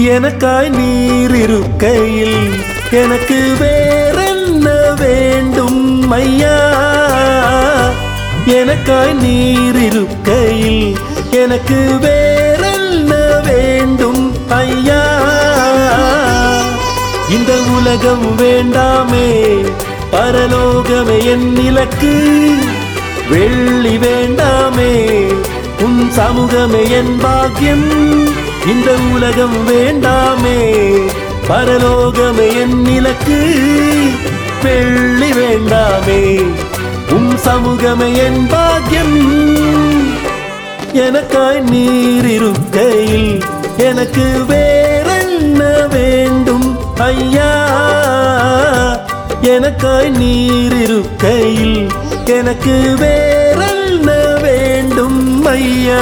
எனக்காய் நீர் இருக்கையில் எனக்கு வேறென்ன வேண்டும் ஐயா எனக்காய் நீர் இருக்கையில் எனக்கு வேறென்ன வேண்டும் ஐயா இந்த உலகம் வேண்டாமே பரலோகமே என் இலக்கு வெள்ளி வேண்டாமே உன் சமூகமே என் பாக்கியம் இந்த உலகம் வேண்டாமே பரலோகமே என் இலக்கு வெள்ளி வேண்டாமே உன் சமூகமே என் பாக்கியம் எனக்காய் நீர் இருக்கையில் எனக்கு வேறென்ன வேண்டும் ஐயா எனக்காய் நீர் இருக்கையில் எனக்கு வேறென்ன வேண்டும் ஐயா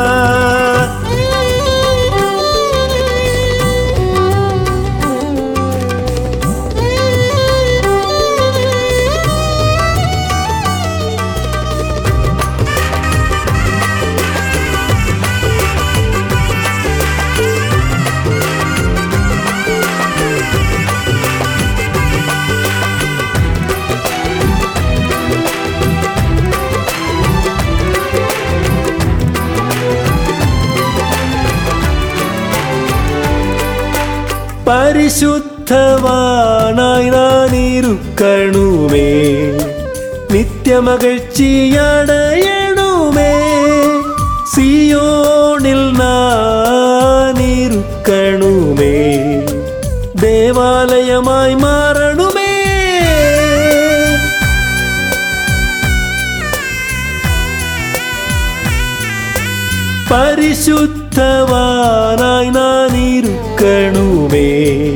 പരിശുദ്ധവാനായി ഞാൻ ഇരുക്കണുമേ നിത്യമകഴ്ചിയടയണുമേ സിയോണിൽ ഞാൻ ഇരുക്കണുമേ ദേവാലയമായി മാറണുമേ പരിശുദ്ധവാനായി ഞാൻ ഇരുക്കണുമേ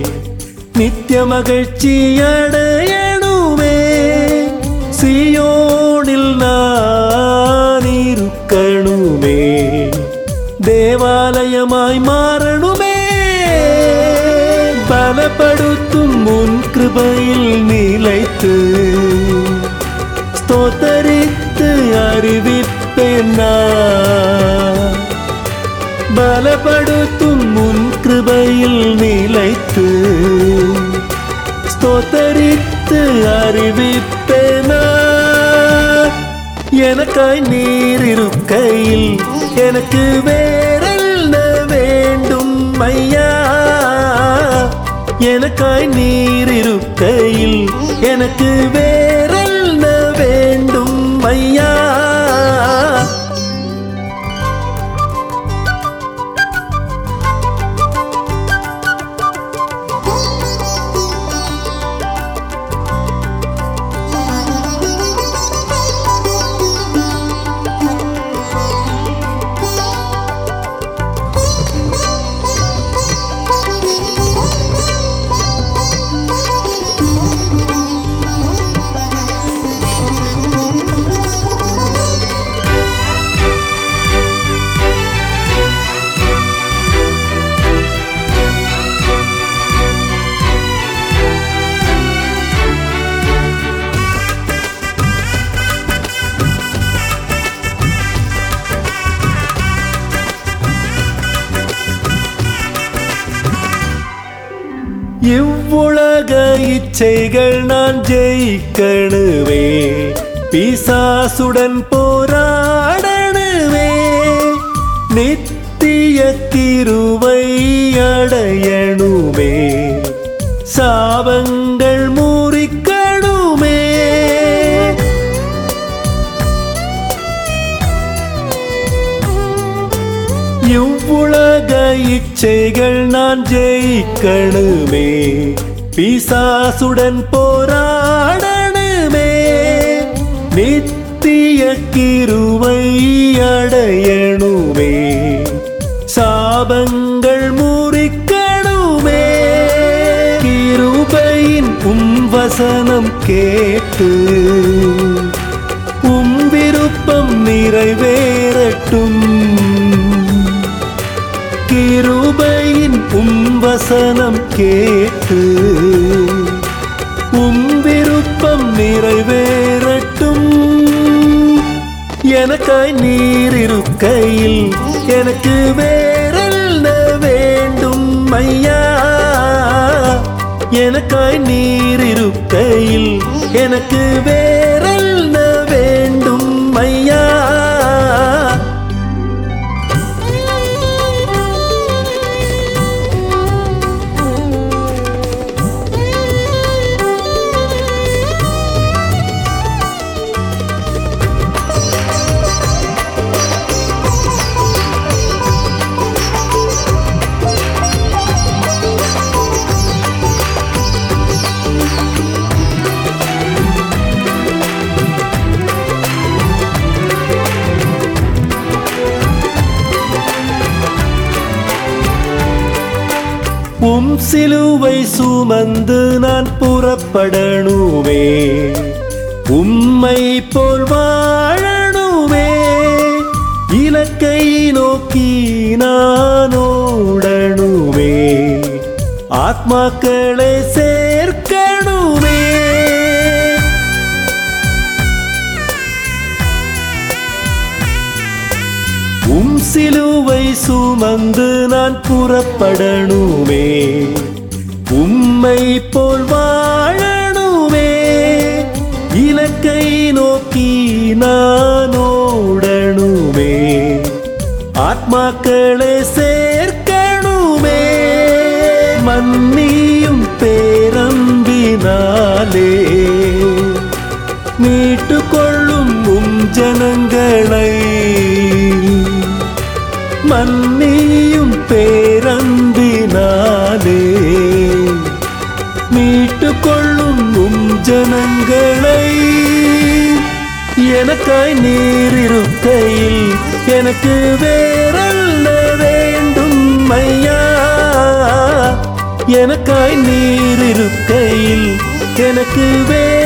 നിത്യമകഴ്ചിയടയണുമേ സിയോണിൽ ഞാൻ ഇരുക്കണുമേ ദേവാലയമായി മാറണുമേ ബലപ്പെടുത്തും മുൻ കൃപയിൽ നിലയ്ത്ത് സ്തോത്തരിത്ത് അറിവിപ്പെന്നാ பலப்படுத்தும் முன் கிருபையில் நிலைத்து ஸ்தோத்தரித்து அறிவிப்பேனா எனக்காய் நீர் இருக்கையில் எனக்கு வேறென்ன வேண்டும் ஐயா எனக்காய் நீர் இருக்கையில் எனக்கு வேறென்ன வேண்டும் ஐயா இவ்வுலக இச்சைகள் நான் ஜெயிக்கணுவே பிசாசுடன் போராடணுவே நித்திய கிருவை அடையணுமே சாபங்கள் முறிக்கணுமே இவ்வுலக இச்சைகள் நான் ஜெயிக்கணுமே பிசாசுடன் போராடணுமே நித்திய கிருவை அடையணுமே சாபங்கள் முறிக்கணுமே கிருபையின் உம் வசனம் கேட்டு உம் விருப்பம் நிறைவேறட்டும் கிருபையின் உம் வசனம் கேட்டு உம் விருப்பம் நிறைவேறட்டும் எனக்காய் நீர் இருக்கையில் எனக்கு வேறென்ன வேண்டும் ஐயா எனக்காய் நீர் இருக்கையில் எனக்கு வேறென்ன வேண்டும் ஐயா உம் சிலுவை சுமந்து நான் புறப்படணுமே உம்மை போல் வாழணுமே இலக்கை நோக்கி நான் ஓடணுமே ஆத்மாக்களை சேர்க்கணுமே உம் சிலுவை சுமந்து நான் புறப்படணுமே உம்மை போல் வாழணுமே இலக்கை நோக்கி நான் ஓடணுமே ஆத்மாக்களை சேர்க்கணுமே மன்னியும் பேரம்பினாலே மீட்டு கொள்ளும் உம் ஜனங்களை மன்னியும் பேரன்பினாலே மீட்டு கொள்ளும் உம் ஜனங்களை எனக்காய் நீர் இருக்கையில் எனக்கு வேறல்ல வேண்டும் ஐயா எனக்காய் நீர் இருக்கையில் எனக்கு வே